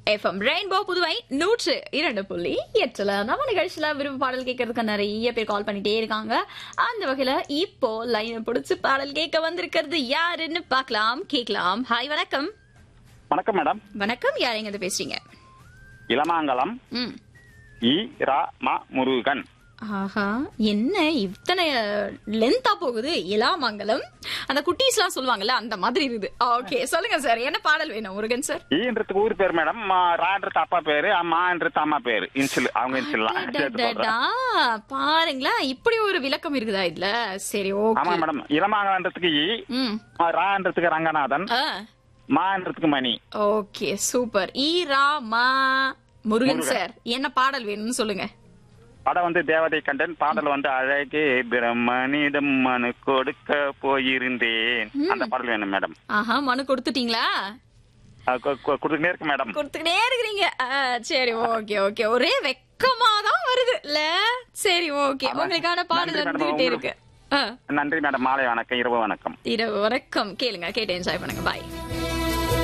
FM rainbow Puduvai நூற்று இரண்டு புள்ளி எட்டுல நம்ம நிகழ்ச்சியில விரும்ப பாடல் கேட்கறதுக்கு நிறைய பேர் கால் பண்ணிட்டே இருக்காங்க அந்த வகையில இப்போ லைன் பிடிச்சு பாடல் கேட்க வந்திருக்கிறது யாருன்னு பார்க்கலாம் கேட்கலாம் ஹாய் வணக்கம் வணக்கம் மேடம் வணக்கம் யார் எங்க இருந்து பேசுறீங்க இளமாங்கலம் ம் இ ரா ம முருகன் ஆஹா என்ன இத்தனை லென்த்தா போகுது இலாமங்கலம் அந்த குட்டீஸ்லாம் சொல்லுவாங்கல்ல அந்த மாதிரி இருக்குது ஓகே சொல்லுங்க சார் என்ன பாடல் வேணும் முருகன் சார் ஈன்றது ஊர் பேர் மேடம் மா- ரான்றது அப்பா பேரு மான்றது அம்மா பேரு இன்சில் அவங்க இன்சில்லாம் சேர்த்து சொல்றேன் அடடடா, பாருங்களேன் இப்படி ஒரு விளக்கம் இருக்குதா இதுல சரி ஆமா ஓகே மேடம் இளமாங்கலன்றதுக்கு ஈ ம் ஆ, ரான்றதுக்கு ரங்கநாதன் ஆ மான்றதுக்கு மணி ஓகே சூப்பர் ஈ ரா மா முருகன் முருகன். சார் என்ன பாடல் வேணும்னு சொல்லுங்க படம் வந்து தேவதை கண்டன் பாடல் வந்து அழகே பிரம்மனிடம் மனு கொடுக்க போயிருந்தேன் அந்த பாடல் வேணும் மேடம் ஆஹா மனு கொடுத்துட்டீங்களா கொடுத்துக்கிட்டே இருக்கு மேடம் கொடுத்துக்கிட்டே இருக்கிறீங்க ஆ, சரி ஓகே ஓகே ஒரே வெக்கமா தான் வருது இல்ல சரி ஓகே ஆமா. உங்களுக்கான பாடல் நன்றி மேடம். வந்துகிட்டே இருக்கு ஆ, நன்றி மேடம் மாலை வணக்கம் இரவு வணக்கம் இரவு வணக்கம் கேளுங்க கேட்டு என்ஜாய் பண்ணுங்க பாய்